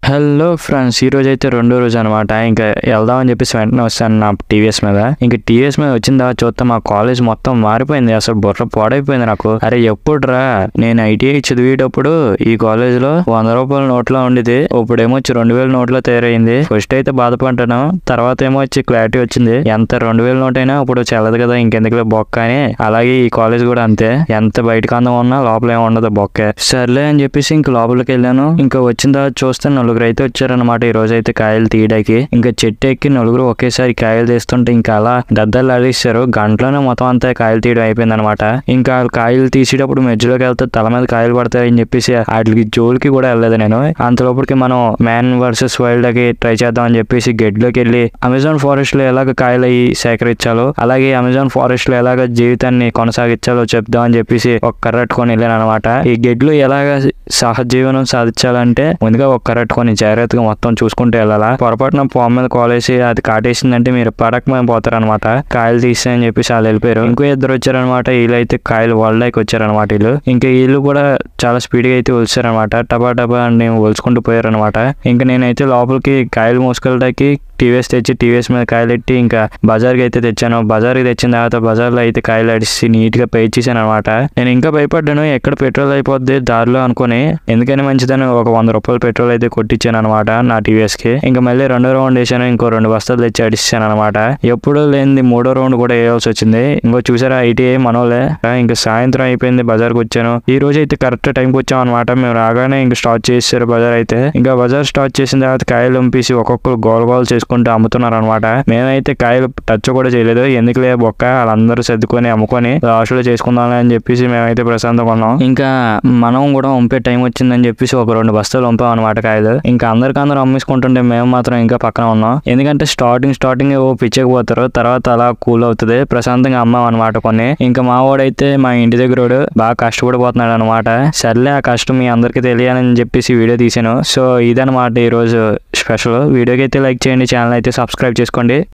hello friends ఈ రోజు అయితే రెండో రోజు అనమాట ఇంకా వెళ్దామని చెప్పేసి వెంటనే వస్తాను నా టీవీఎస్ మీద ఇంకా టీవీఎస్ మీద వచ్చిన తర్వాత చూస్తే మా కాలేజ్ మొత్తం మారిపోయింది అసలు బుర్ర పాడైపోయింది నాకు అరే ఎప్పుడురా నేను ఐటీఐ చదివేటప్పుడు ఈ కాలేజ్ లో వంద రూపాయల నోట్లో ఉండేది ఇప్పుడేమో వచ్చి రెండు వేల నోట్లో తయారైంది ఫస్ట్ అయితే బాధపడ్డాను తర్వాత ఏమో వచ్చి క్లారిటీ వచ్చింది ఎంత రెండు వేల నోట్ అయినా ఇప్పుడు చెల్లదు కదా ఇంకెందుకులే బొక్క అని అలాగే ఈ కాలేజ్ కూడా అంతే ఎంత బయటకు అందం ఉన్నా లోపల ఏమి ఉండదు బొక్కే సర్లే అని చెప్పేసి ఇంక లోపలికి వెళ్ళాను ఇంకా వచ్చిన తర్వాత చూస్తే నలుగురు అయితే వచ్చారనమాట ఈ రోజు అయితే కాయలు తీయడానికి ఇంకా చెట్టు ఎక్కి నలుగురు ఒకేసారి కాయలు తీస్తుంటే ఇంకా అలా దద్దలు అడిస్తారు గంటలోనే మొత్తం అంతా కాయలు తీయడం అయిపోయింది అనమాట ఇంకా వాళ్ళు కాయలు తీసేటప్పుడు మధ్యలోకి వెళ్తే తల మీద కాయలు పడతాయని చెప్పేసి వాటికి జోలికి కూడా వెళ్ళలేదు నేను అంతలోపటికి మనం మ్యాన్ వర్సెస్ వైల్డ్ కి ట్రై చేద్దాం అని చెప్పేసి గెడ్లోకి వెళ్ళి అమెజాన్ ఫారెస్ట్ లో ఎలాగ కాయలు అయి సేకరించాలో అలాగే అమెజాన్ ఫారెస్ట్ లో ఎలాగ జీవితాన్ని కొనసాగించాలో చెప్దాం అని చెప్పేసి ఒక కర్ర పట్టుకొని వెళ్ళాను అనమాట ఈ గెడ్లు ఎలాగ సహజీవనం సాధించాలంటే ముందుగా ఒక కర్ర పట్టుకొని జాగ్రత్తగా మొత్తం చూసుకుంటూ వెళ్ళాలా పొరపాటున పాము మీద కాలేసి అది కాటేసిందంటే మీరు పడకమైన పోతారు అనమాట కాయలు తీస్తాయని చెప్పేసి వాళ్ళు వెళ్ళిపోయారు ఇంకో ఇద్దరు వచ్చారనమాట వీళ్ళు అయితే కాయలు వాళ్ళకి వచ్చారనమాట వీళ్ళు ఇంకా వీళ్ళు కూడా చాలా స్పీడ్ గా అయితే వచ్చారనమాట టపా టపా అని ఒలుచుకుంటూ పోయారనమాట ఇంకా నేనైతే లోపలికి కాయలు మోసుకెళ్ళడానికి టీవీఎస్ తెచ్చి టీవీఎస్ మీద కాయలు ఎట్టి ఇంకా బజార్కి అయితే తెచ్చాను బజార్కి తెచ్చిన తర్వాత బజార్లో అయితే కాయలు అడిసి నీట్ గా పే చేశాను అనమాట నేను ఇంకా భయపడ్డాను ఎక్కడ పెట్రోల్ అయిపోద్ది దారిలో అనుకుని ఎందుకని మంచిదని ఒక వంద రూపాయలు పెట్రోల్ అయితే కొట్టించాను అనమాట నా టీవీఎస్ కి ఇంకా మళ్ళీ రెండో రౌండ్ వేసాను ఇంకో రెండు బస్తాలు తెచ్చి అడిచాను అనమాట ఎప్పుడు లేనిది మూడో రౌండ్ కూడా వేయాల్సి వచ్చింది ఇంకో చూసారా ఐటీఐ మనోలే ఇంకా సాయంత్రం అయిపోయింది బజార్కి వచ్చాను ఈ రోజు అయితే కరెక్ట్ టైంకి వచ్చాం అనమాట మేము రాగానే ఇంకా స్టార్ట్ చేశారు బజార్ అయితే ఇంకా బజార్ స్టార్ట్ చేసిన తర్వాత కాయలు పంపేసి ఒక్కొక్కరు గోల్ గోల్ చేసుకుంటూ అమ్ముతున్నారు అనమాట మేమైతే కాయలు టచ్ కూడా చేయలేదు ఎందుకులే బొక్క వాళ్ళందరూ సర్దుకొని అమ్ముకొని లాస్ట్ లో చేసుకుందాం అని చెప్పేసి మేమైతే ప్రశాంతంగా ఉన్నాం ఇంకా మనం కూడా పంపే టైం వచ్చిందని చెప్పేసి ఒక రెండు బస్తాలు పంపాం అనమాట కాయలు ఇంకా అందరికి అందరూ అమ్మేసుకుంటుంటే మేము మాత్రం ఇంకా పక్కన ఉన్నాం ఎందుకంటే స్టార్టింగ్ స్టార్టింగ్ ఓ పిచ్చకపోతారు తర్వాత అలా కూల్ అవుతుంది ప్రశాంతంగా అమ్మాం అనమాట కొన్ని ఇంకా మా వాడైతే మా ఇంటి దగ్గర బాగా కష్టపడిపోతున్నాడు అనమాట సర్లే ఆ కష్టం మీ అందరికీ తెలియాలని చెప్పేసి వీడియో తీసాను సో ఇదనమాట ఈ రోజు స్పెషల్ వీడియోకి అయితే లైక్ చేయండి ఛానల్ అయితే సబ్స్క్రైబ్ చేసుకోండి